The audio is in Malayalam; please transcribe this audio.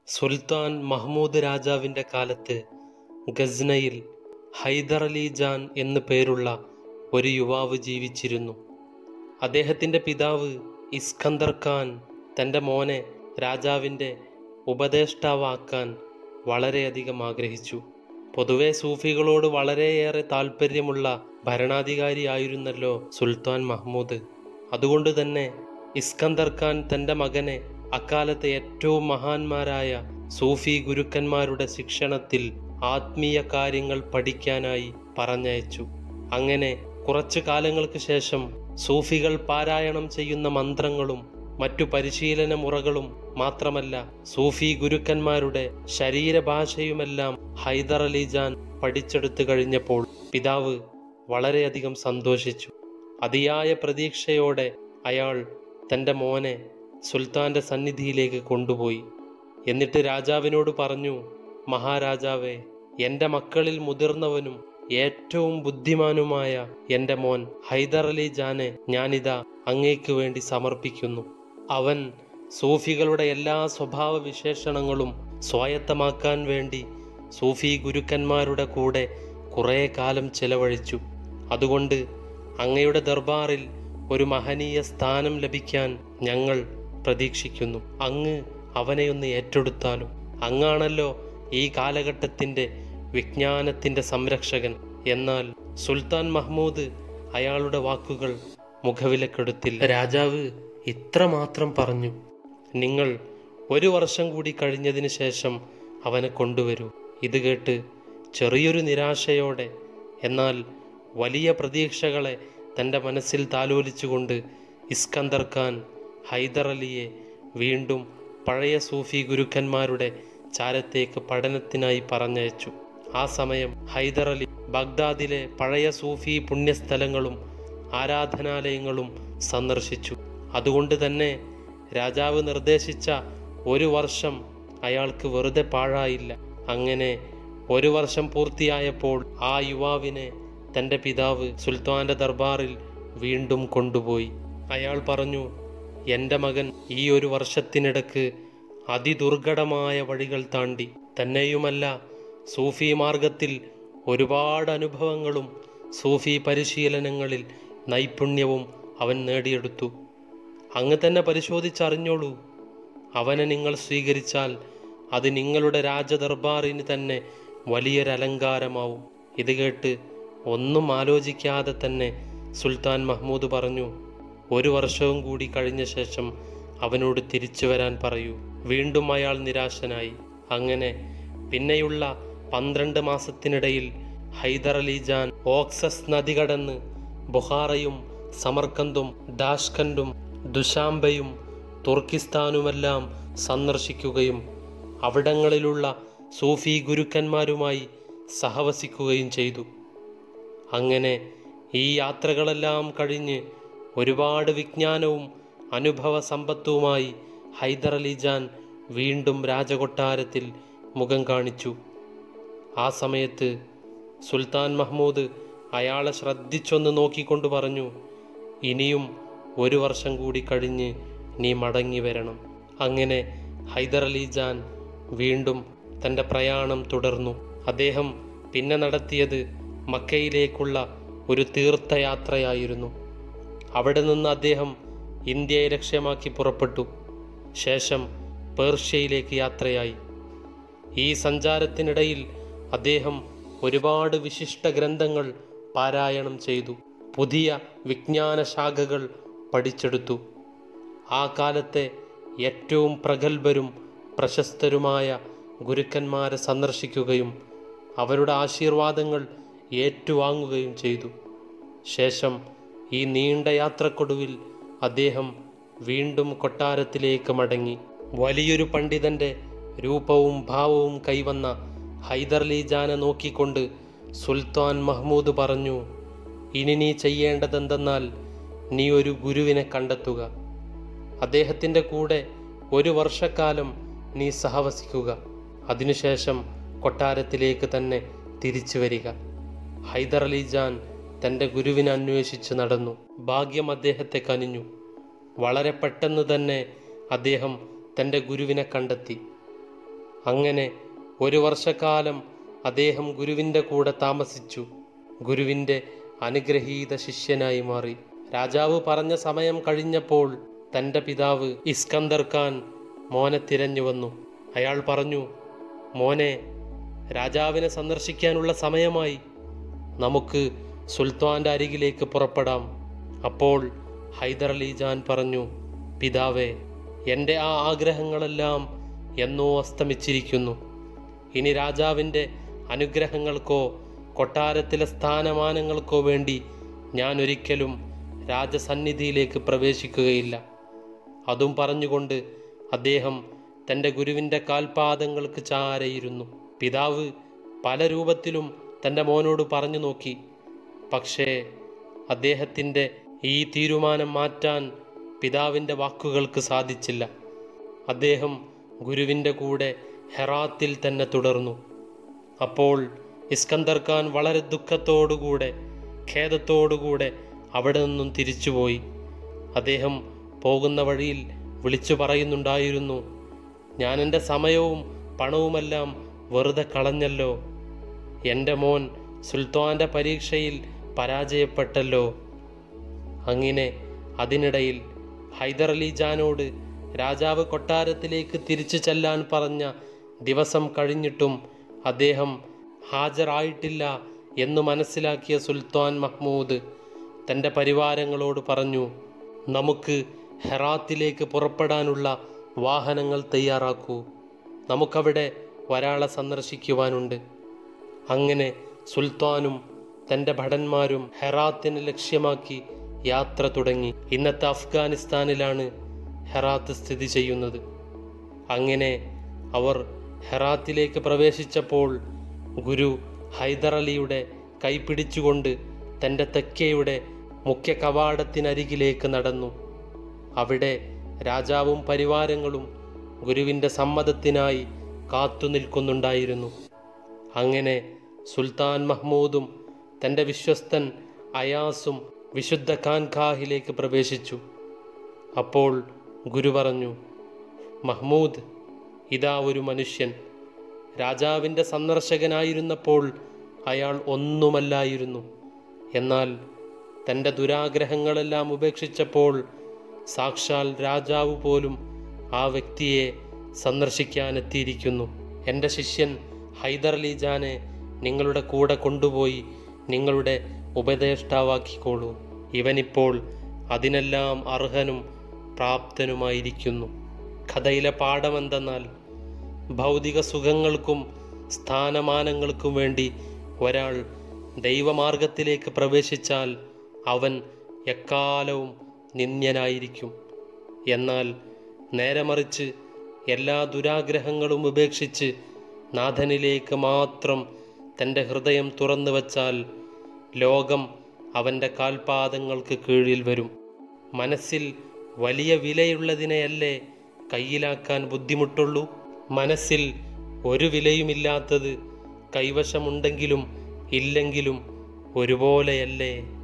സുൽത്താൻ മഹ്മൂദ് രാജാവിൻ്റെ കാലത്ത് ഗസ്നയിൽ ഹൈദർ അലി ജാൻ എന്നു പേരുള്ള ഒരു യുവാവ് ജീവിച്ചിരുന്നു അദ്ദേഹത്തിൻ്റെ പിതാവ് ഇസ്കന്ദർ ഖാൻ തൻ്റെ മോനെ രാജാവിൻ്റെ ഉപദേഷ്ടാവാക്കാൻ വളരെയധികം ആഗ്രഹിച്ചു പൊതുവെ സൂഫികളോട് വളരെയേറെ താല്പര്യമുള്ള ഭരണാധികാരിയായിരുന്നല്ലോ സുൽത്താൻ മഹ്മൂദ് അതുകൊണ്ട് തന്നെ ഇസ്കന്ദർ ഖാൻ തൻ്റെ മകനെ അക്കാലത്തെ ഏറ്റവും മഹാന്മാരായ സൂഫി ഗുരുക്കന്മാരുടെ ശിക്ഷണത്തിൽ ആത്മീയ കാര്യങ്ങൾ പഠിക്കാനായി പറഞ്ഞയച്ചു അങ്ങനെ കുറച്ചു കാലങ്ങൾക്ക് ശേഷം സൂഫികൾ പാരായണം ചെയ്യുന്ന മന്ത്രങ്ങളും മറ്റു പരിശീലന മുറകളും മാത്രമല്ല സൂഫി ഗുരുക്കന്മാരുടെ ശരീരഭാഷയുമെല്ലാം ഹൈദർ അലി ജാൻ പഠിച്ചെടുത്തു കഴിഞ്ഞപ്പോൾ പിതാവ് വളരെയധികം സന്തോഷിച്ചു അതിയായ പ്രതീക്ഷയോടെ അയാൾ തൻ്റെ മോനെ സുൽത്താന്റെ സന്നിധിയിലേക്ക് കൊണ്ടുപോയി എന്നിട്ട് രാജാവിനോട് പറഞ്ഞു മഹാരാജാവേ എൻ്റെ മക്കളിൽ മുതിർന്നവനും ഏറ്റവും ബുദ്ധിമാനുമായ എൻ്റെ മോൻ ഹൈദർ അലി ജാനെ ഞാനിതാ അങ്ങേക്ക് വേണ്ടി സമർപ്പിക്കുന്നു അവൻ സൂഫികളുടെ എല്ലാ സ്വഭാവ വിശേഷണങ്ങളും സ്വായത്തമാക്കാൻ വേണ്ടി സൂഫി ഗുരുക്കന്മാരുടെ കൂടെ കുറേ കാലം ചെലവഴിച്ചു അതുകൊണ്ട് അങ്ങയുടെ ദർബാറിൽ ഒരു മഹനീയ സ്ഥാനം ലഭിക്കാൻ ഞങ്ങൾ പ്രതീക്ഷിക്കുന്നു അങ്ങ് അവനെയൊന്ന് ഏറ്റെടുത്താലും അങ്ങാണല്ലോ ഈ കാലഘട്ടത്തിൻ്റെ വിജ്ഞാനത്തിൻ്റെ സംരക്ഷകൻ എന്നാൽ സുൽത്താൻ മഹ്മൂദ് അയാളുടെ വാക്കുകൾ മുഖവിലക്കെടുത്തില്ല രാജാവ് ഇത്രമാത്രം പറഞ്ഞു നിങ്ങൾ ഒരു വർഷം കൂടി കഴിഞ്ഞതിന് ശേഷം അവനെ കൊണ്ടുവരൂ ഇത് കേട്ട് ചെറിയൊരു നിരാശയോടെ എന്നാൽ വലിയ പ്രതീക്ഷകളെ തൻ്റെ മനസ്സിൽ താലോലിച്ചുകൊണ്ട് ഇസ്കന്ദർ ഖാൻ ഹൈദർ അലിയെ വീണ്ടും പഴയ സൂഫി ഗുരുക്കന്മാരുടെ ചാരത്തേക്ക് പഠനത്തിനായി പറഞ്ഞയച്ചു ആ സമയം ഹൈദർ അലി ബഗ്ദാദിലെ പഴയ സൂഫി പുണ്യസ്ഥലങ്ങളും ആരാധനാലയങ്ങളും സന്ദർശിച്ചു അതുകൊണ്ട് തന്നെ രാജാവ് നിർദ്ദേശിച്ച ഒരു വർഷം അയാൾക്ക് വെറുതെ പാഴായില്ല അങ്ങനെ ഒരു വർഷം പൂർത്തിയായപ്പോൾ ആ യുവാവിനെ തൻ്റെ പിതാവ് സുൽത്താന്റെ ദർബാറിൽ വീണ്ടും കൊണ്ടുപോയി അയാൾ പറഞ്ഞു എൻ്റെ മകൻ ഈ ഒരു വർഷത്തിനിടക്ക് അതിദുർഘടമായ വഴികൾ താണ്ടി തന്നെയുമല്ല സൂഫി മാർഗത്തിൽ ഒരുപാട് അനുഭവങ്ങളും സൂഫി പരിശീലനങ്ങളിൽ നൈപുണ്യവും അവൻ നേടിയെടുത്തു അങ്ങ് തന്നെ പരിശോധിച്ചറിഞ്ഞോളൂ അവനെ നിങ്ങൾ സ്വീകരിച്ചാൽ അത് നിങ്ങളുടെ രാജദർബാറിന് തന്നെ വലിയൊരു അലങ്കാരമാവും ഇത് കേട്ട് ഒന്നും ആലോചിക്കാതെ തന്നെ സുൽത്താൻ മഹ്മൂദ് പറഞ്ഞു ഒരു വർഷവും കൂടി കഴിഞ്ഞ ശേഷം അവനോട് തിരിച്ചു വരാൻ പറയൂ വീണ്ടും അയാൾ നിരാശനായി അങ്ങനെ പിന്നെയുള്ള പന്ത്രണ്ട് മാസത്തിനിടയിൽ ഹൈദർ അലി ജാൻ ഓക്സസ് നദി കടന്ന് ബുഹാറയും സമർക്കന്തും ദാഷ്കൻഡും ദുഷാംബയും തുർക്കിസ്ഥാനുമെല്ലാം സന്ദർശിക്കുകയും അവിടങ്ങളിലുള്ള സൂഫി ഗുരുക്കന്മാരുമായി സഹവസിക്കുകയും ചെയ്തു അങ്ങനെ ഈ യാത്രകളെല്ലാം കഴിഞ്ഞ് ഒരുപാട് വിജ്ഞാനവും അനുഭവ സമ്പത്തുമായി ഹൈദർ അലി ജാൻ വീണ്ടും രാജകൊട്ടാരത്തിൽ മുഖം കാണിച്ചു ആ സമയത്ത് സുൽത്താൻ മഹ്മൂദ് അയാളെ ശ്രദ്ധിച്ചൊന്ന് നോക്കിക്കൊണ്ട് പറഞ്ഞു ഇനിയും ഒരു വർഷം കൂടി കഴിഞ്ഞ് നീ മടങ്ങി വരണം അങ്ങനെ ഹൈദർ അലി ജാൻ വീണ്ടും തൻ്റെ പ്രയാണം തുടർന്നു അദ്ദേഹം പിന്നെ നടത്തിയത് മക്കയിലേക്കുള്ള ഒരു തീർത്ഥയാത്രയായിരുന്നു അവിടെ നിന്ന് അദ്ദേഹം ഇന്ത്യയെ ലക്ഷ്യമാക്കി പുറപ്പെട്ടു ശേഷം പേർഷ്യയിലേക്ക് യാത്രയായി ഈ സഞ്ചാരത്തിനിടയിൽ അദ്ദേഹം ഒരുപാട് വിശിഷ്ട ഗ്രന്ഥങ്ങൾ പാരായണം ചെയ്തു പുതിയ വിജ്ഞാന ശാഖകൾ പഠിച്ചെടുത്തു ആ കാലത്തെ ഏറ്റവും പ്രഗത്ഭരും പ്രശസ്തരുമായ ഗുരുക്കന്മാരെ സന്ദർശിക്കുകയും അവരുടെ ആശീർവാദങ്ങൾ ഏറ്റുവാങ്ങുകയും ചെയ്തു ശേഷം ഈ നീണ്ട യാത്രക്കൊടുവിൽ അദ്ദേഹം വീണ്ടും കൊട്ടാരത്തിലേക്ക് മടങ്ങി വലിയൊരു പണ്ഡിതന്റെ രൂപവും ഭാവവും കൈവന്ന ഹൈദർലി ജാനെ നോക്കിക്കൊണ്ട് സുൽത്താൻ മഹ്മൂദ് പറഞ്ഞു ഇനി നീ ചെയ്യേണ്ടതെന്തെന്നാൽ നീ ഒരു ഗുരുവിനെ കണ്ടെത്തുക അദ്ദേഹത്തിൻ്റെ കൂടെ ഒരു വർഷക്കാലം നീ സഹവസിക്കുക അതിനുശേഷം കൊട്ടാരത്തിലേക്ക് തന്നെ തിരിച്ചു വരിക ഹൈദർ അലി ജാൻ തൻ്റെ ഗുരുവിനെ അന്വേഷിച്ച് നടന്നു ഭാഗ്യം അദ്ദേഹത്തെ കനിഞ്ഞു വളരെ പെട്ടെന്ന് തന്നെ അദ്ദേഹം തൻ്റെ ഗുരുവിനെ കണ്ടെത്തി അങ്ങനെ ഒരു വർഷക്കാലം അദ്ദേഹം ഗുരുവിൻ്റെ കൂടെ താമസിച്ചു ഗുരുവിൻ്റെ അനുഗ്രഹീത ശിഷ്യനായി മാറി രാജാവ് പറഞ്ഞ സമയം കഴിഞ്ഞപ്പോൾ തൻ്റെ പിതാവ് ഇസ്കന്ദർ ഖാൻ മോനെ തിരഞ്ഞു വന്നു അയാൾ പറഞ്ഞു മോനെ രാജാവിനെ സന്ദർശിക്കാനുള്ള സമയമായി നമുക്ക് സുൽത്താൻ്റെ അരികിലേക്ക് പുറപ്പെടാം അപ്പോൾ ഹൈദർ അലി ജാൻ പറഞ്ഞു പിതാവേ എൻ്റെ ആ ആഗ്രഹങ്ങളെല്ലാം എന്നോ അസ്തമിച്ചിരിക്കുന്നു ഇനി രാജാവിൻ്റെ അനുഗ്രഹങ്ങൾക്കോ കൊട്ടാരത്തിലെ സ്ഥാനമാനങ്ങൾക്കോ വേണ്ടി ഞാൻ ഒരിക്കലും രാജസന്നിധിയിലേക്ക് പ്രവേശിക്കുകയില്ല അതും പറഞ്ഞുകൊണ്ട് അദ്ദേഹം തൻ്റെ ഗുരുവിൻ്റെ കാൽപാദങ്ങൾക്ക് ചാരയിരുന്നു പിതാവ് പല രൂപത്തിലും തൻ്റെ മോനോട് പറഞ്ഞു നോക്കി പക്ഷേ അദ്ദേഹത്തിൻ്റെ ഈ തീരുമാനം മാറ്റാൻ പിതാവിൻ്റെ വാക്കുകൾക്ക് സാധിച്ചില്ല അദ്ദേഹം ഗുരുവിൻ്റെ കൂടെ ഹെറാത്തിൽ തന്നെ തുടർന്നു അപ്പോൾ ഇസ്കന്ദർ ഖാൻ വളരെ ദുഃഖത്തോടുകൂടെ ഖേദത്തോടുകൂടെ അവിടെ നിന്നും തിരിച്ചുപോയി അദ്ദേഹം പോകുന്ന വഴിയിൽ വിളിച്ചു പറയുന്നുണ്ടായിരുന്നു ഞാൻ എൻ്റെ സമയവും പണവുമെല്ലാം വെറുതെ കളഞ്ഞല്ലോ എൻ്റെ മോൻ സുൽത്താൻ്റെ പരീക്ഷയിൽ പരാജയപ്പെട്ടല്ലോ അങ്ങനെ അതിനിടയിൽ ഹൈദർ അലി ജാനോട് രാജാവ് കൊട്ടാരത്തിലേക്ക് തിരിച്ചു ചെല്ലാൻ പറഞ്ഞ ദിവസം കഴിഞ്ഞിട്ടും അദ്ദേഹം ഹാജരായിട്ടില്ല എന്ന് മനസ്സിലാക്കിയ സുൽത്താൻ മഹ്മൂദ് തൻ്റെ പരിവാരങ്ങളോട് പറഞ്ഞു നമുക്ക് ഹെറാത്തിലേക്ക് പുറപ്പെടാനുള്ള വാഹനങ്ങൾ തയ്യാറാക്കൂ നമുക്കവിടെ ഒരാളെ സന്ദർശിക്കുവാനുണ്ട് അങ്ങനെ സുൽത്താനും തൻ്റെ ഭടന്മാരും ഹെറാത്തിനെ ലക്ഷ്യമാക്കി യാത്ര തുടങ്ങി ഇന്നത്തെ അഫ്ഗാനിസ്ഥാനിലാണ് ഹെറാത്ത് സ്ഥിതി ചെയ്യുന്നത് അങ്ങനെ അവർ ഹെറാത്തിലേക്ക് പ്രവേശിച്ചപ്പോൾ ഗുരു ഹൈദർ അലിയുടെ കൈപിടിച്ചുകൊണ്ട് തൻ്റെ തെക്കയുടെ മുഖ്യ കവാടത്തിനരികിലേക്ക് നടന്നു അവിടെ രാജാവും പരിവാരങ്ങളും ഗുരുവിൻ്റെ സമ്മതത്തിനായി കാത്തു നിൽക്കുന്നുണ്ടായിരുന്നു അങ്ങനെ സുൽത്താൻ മഹ്മൂദും തൻ്റെ വിശ്വസ്തൻ അയാസും വിശുദ്ധ ഖാൻഖാഹിലേക്ക് പ്രവേശിച്ചു അപ്പോൾ ഗുരു പറഞ്ഞു മഹ്മൂദ് ഇതാ ഒരു മനുഷ്യൻ രാജാവിൻ്റെ സന്ദർശകനായിരുന്നപ്പോൾ അയാൾ ഒന്നുമല്ലായിരുന്നു എന്നാൽ തൻ്റെ ദുരാഗ്രഹങ്ങളെല്ലാം ഉപേക്ഷിച്ചപ്പോൾ സാക്ഷാൽ രാജാവ് പോലും ആ വ്യക്തിയെ സന്ദർശിക്കാനെത്തിയിരിക്കുന്നു എൻ്റെ ശിഷ്യൻ ഹൈദർ അലി ജാനെ നിങ്ങളുടെ കൂടെ കൊണ്ടുപോയി നിങ്ങളുടെ ഉപദേഷ്ടാവാക്കിക്കോളൂ ഇവനിപ്പോൾ അതിനെല്ലാം അർഹനും പ്രാപ്തനുമായിരിക്കുന്നു കഥയിലെ പാഠമെന്തെന്നാൽ ഭൗതിക സുഖങ്ങൾക്കും സ്ഥാനമാനങ്ങൾക്കും വേണ്ടി ഒരാൾ ദൈവമാർഗത്തിലേക്ക് പ്രവേശിച്ചാൽ അവൻ എക്കാലവും നിന്ദ്യനായിരിക്കും എന്നാൽ നേരെ മറിച്ച് എല്ലാ ദുരാഗ്രഹങ്ങളും ഉപേക്ഷിച്ച് നാഥനിലേക്ക് മാത്രം തൻ്റെ ഹൃദയം തുറന്നു വച്ചാൽ ലോകം അവൻ്റെ കാൽപാദങ്ങൾക്ക് കീഴിൽ വരും മനസ്സിൽ വലിയ വിലയുള്ളതിനെയല്ലേ കയ്യിലാക്കാൻ ബുദ്ധിമുട്ടുള്ളൂ മനസ്സിൽ ഒരു വിലയുമില്ലാത്തത് കൈവശമുണ്ടെങ്കിലും ഇല്ലെങ്കിലും ഒരുപോലെയല്ലേ